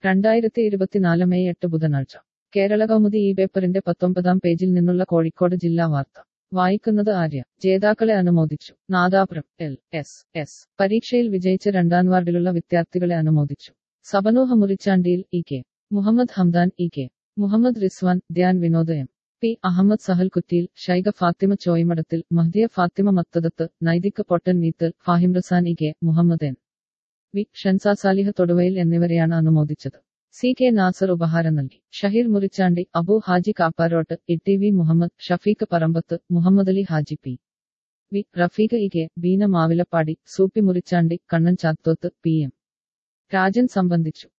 രണ്ടായിരത്തി ഇരുപത്തിനാല് മെയ് എട്ട് ബുധനാഴ്ച കേരള കൗമുദി ഈ പേപ്പറിന്റെ പത്തൊമ്പതാം പേജിൽ നിന്നുള്ള കോഴിക്കോട് ജില്ലാ വാർത്ത വായിക്കുന്നത് ആര്യ ജേതാക്കളെ അനുമോദിച്ചു നാദാപുരം എൽ എസ് എസ് പരീക്ഷയിൽ വിജയിച്ച രണ്ടാം വാർഡിലുള്ള വിദ്യാർത്ഥികളെ അനുമോദിച്ചു സബനൂഹ മുറിച്ചാണ്ടിയിൽ E K Muhammad Hamdan E K Muhammad Rizwan Dhyan Vinod M P Ahammed Sahal കുറ്റിയിൽ ഷൈഖ ഫാത്തിമ ചോയ്മടത്തിൽ Mahdiya Fathima Mathadath Naithika Pottan Meethal Fahim Razan E K Muhammad N V Shansa Saliha തൊടുവയിൽ എന്നിവരെയാണ് അനുമോദിച്ചത് സി കെ നാസർ ഉപഹാരം നൽകി Shaheer Murichandi Abu Haji Kapparot E T V Muhammad Shafeeq Parambath Muhammad Ali Haji P V Rafeeq E K Beena Mavilappadi Soopi മുറിച്ചാണ്ടി Kannan Chathoth P M Rajan സംബന്ധിച്ചു